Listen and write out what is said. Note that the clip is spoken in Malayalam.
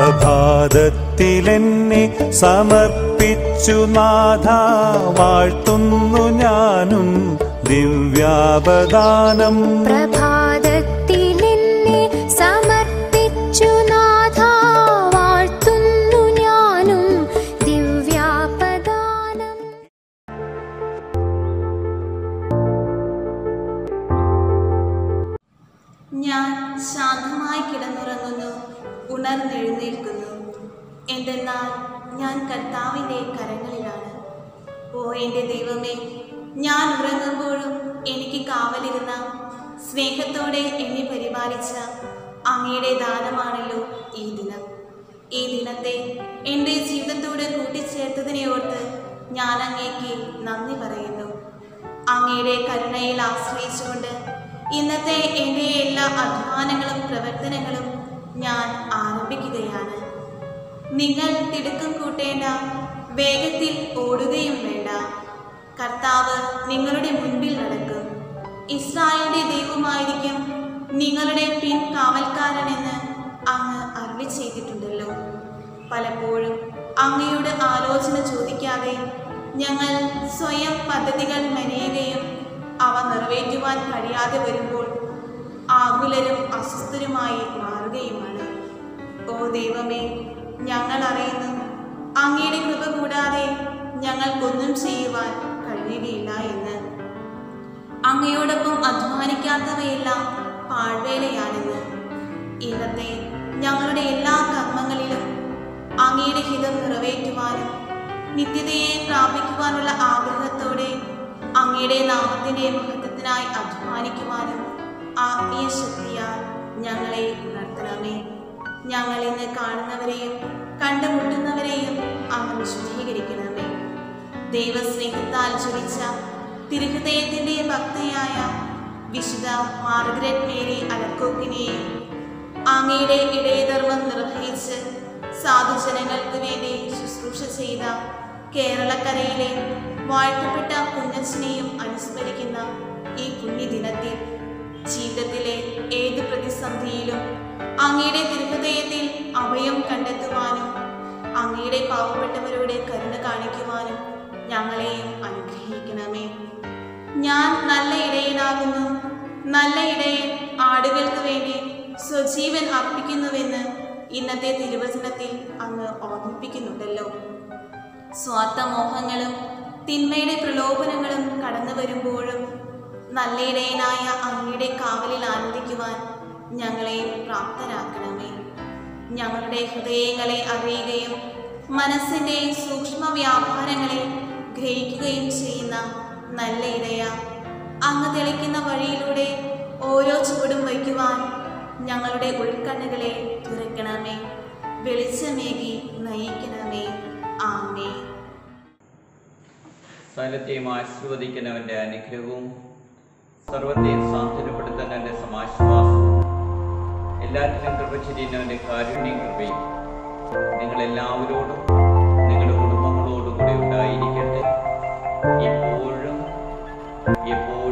പ്രഭാതത്തിലെന്നെ സമർപ്പിച്ചു നാഥ വാഴ്ത്തുന്നു ഞാനും ദിവ്യാപദാനം പ്രഭാതത്തിലെന്നെ സമർപ്പിച്ചു നാഥ വാഴ്ത്തുന്നു ഞാനും ദിവ്യാപദാനം ഞാൻ ശാന്തമായി കിടന്നുറങ്ങുന്നു ഉണർന്നെഴുന്നേൽക്കുന്നു എന്തെന്നാൽ ഞാൻ കർത്താവിൻ്റെ കരങ്ങളിലാണ് ഓ എൻ്റെ ദൈവമേ ഞാൻ ഉറങ്ങുമ്പോഴും എനിക്ക് കാവലിരുന്ന സ്നേഹത്തോടെ എന്നെ പരിപാലിച്ച അങ്ങയുടെ ദാനമാണല്ലോ ഈ ദിനം ഈ ദിനത്തെ എൻ്റെ ജീവിതത്തോട് കൂട്ടിച്ചേർത്തതിനെ ഓർത്ത് ഞാൻ അങ്ങേക്ക് നന്ദി പറയുന്നു അങ്ങയുടെ കരുണയിൽ ആശ്രയിച്ചുകൊണ്ട് ഇന്നത്തെ എൻ്റെ എല്ലാ അധ്വാനങ്ങളും പ്രവർത്തനങ്ങളും ഞാൻ ആരംഭിക്കുകയാണ് നിങ്ങൾ തിടുക്കം കൂട്ടേണ്ട വേഗത്തിൽ ഓടുകയും വേണ്ട കർത്താവ് നിങ്ങളുടെ മുൻപിൽ നടക്കും ഇസ്രായേലിന്റെ ദൈവമായിരിക്കും നിങ്ങളുടെ പിൻകാവൽക്കാരനെന്ന് അങ്ങ് അരുളി ചെയ്തിട്ടുണ്ടല്ലോ പലപ്പോഴും അങ്ങയുടെ ആലോചന ചോദിക്കാതെ ഞങ്ങൾ സ്വയം പദ്ധതികൾ മെനയുകയും അവ നിറവേറ്റുവാൻ കഴിയാതെ വരുമ്പോൾ ആകുലരും അസ്വസ്ഥരുമായി മാറുകയുമാണ് ഓ ദൈവമേ ഞങ്ങൾ അറിയുന്നു അങ്ങയുടെ കൃപ കൂടാതെ ഞങ്ങൾക്കൊന്നും ചെയ്യുവാൻ കഴിയുകയില്ല എന്ന് അങ്ങയോടൊപ്പം അധ്വാനിക്കാത്തവയെല്ലാം പാഴ്വേലയാണെന്ന് ഇന്നത്തെ ഞങ്ങളുടെ എല്ലാ കർമ്മങ്ങളിലും അങ്ങയുടെ ഹിതം നിറവേറ്റുവാനും നിത്യതയെ പ്രാപിക്കുവാനുള്ള ആഗ്രഹത്തോടെ അങ്ങയുടെ നാമത്തിന്റെ മഹത്വത്തിനായി അധ്വാനിക്കുവാനും ആത്മീയ ശക്തിയാൽ ഞങ്ങളെ ഉണർത്തണമേ ഞങ്ങൾ ഇന്ന് കാണുന്നവരെയും കണ്ടുമുട്ടുന്നവരെയും അങ്ങ് വിശുദ്ധീകരിക്കണമേ ദൈവസ്നേഹത്താൽ ജ്വലിച്ച തിരുഹൃദയത്തിന്റെ ഭക്തയായ വിശുദ്ധ മാർഗരറ്റ് മേരി അലക്കോക്കിനെയും അങ്ങയുടെ ഇടയധർമ്മം നിർവഹിച്ച് സാധുജനങ്ങൾക്ക് വേണ്ടി ശുശ്രൂഷ ചെയ്ത കേരളക്കരയിലെ വാഴ്ത്തപ്പെട്ട കുഞ്ഞച്ചനെയും അനുസ്മരിക്കുന്ന ഈ പുണ്യദിനത്തിൽ ജീവിതത്തിലെ ഏത് പ്രതിസന്ധിയിലും അങ്ങയുടെ തിരുഹൃദയത്തിൽ അഭയം കണ്ടെത്തുവാനും അങ്ങയുടെ പാവപ്പെട്ടവരോട് കരുണ കാണിക്കുവാനും ഞങ്ങളെയും അനുഗ്രഹിക്കണമേ ഞാൻ നല്ല ഇടയനാകുന്നു നല്ല ഇടയൻ ആടുകൾക്ക് വേണ്ടി സ്വജീവൻ അർപ്പിക്കുന്നുവെന്ന് ഇന്നത്തെ തിരുവചനത്തിൽ അങ്ങ് ഓർമ്മിപ്പിക്കുന്നുണ്ടല്ലോ സ്വാർത്ഥമോഹങ്ങളും തിന്മയുടെ പ്രലോഭനങ്ങളും കടന്നു വരുമ്പോഴും നല്ല ഇടയനായ അങ്ങയുടെ കാവലിൽ ആനന്ദിക്കുവാൻ ഞങ്ങളെ പ്രാപ്തരാക്കണമേ ഞങ്ങളുടെ ഹൃദയങ്ങളെ അറിയുകയും മനസ്സിൻ്റെ സൂക്ഷ്മ വ്യാപാരങ്ങളെ ഗ്രഹിക്കുകയും ചെയ്യുന്ന നല്ല ഇടയ അങ്ങ് തെളിക്കുന്ന വഴിയിലൂടെ ഓരോ ചുവടും വയ്ക്കുവാൻ ഞങ്ങളുടെ ഉൾക്കണ്ണുകളെ തുറക്കണമേ വെളിച്ചമേകി നയിക്കണമേ ആമേ സകലത്തെയും ആശീർവദിക്കുന്നവന്റെ അനുഗ്രഹവും സർവത്തെയും സാന്ത്വനപ്പെടുത്തുന്നവന്റെ സമാശ്വാസവും എല്ലാറ്റിനും കൃപ ചെയ്യുന്നവന്റെ കാരുണ്യം കൃപയും നിങ്ങളെല്ലാവരോടും നിങ്ങളുടെ കുടുംബങ്ങളോടും കൂടി ഉണ്ടായിരിക്കട്ടെ ഇപ്പോഴും എപ്പോഴും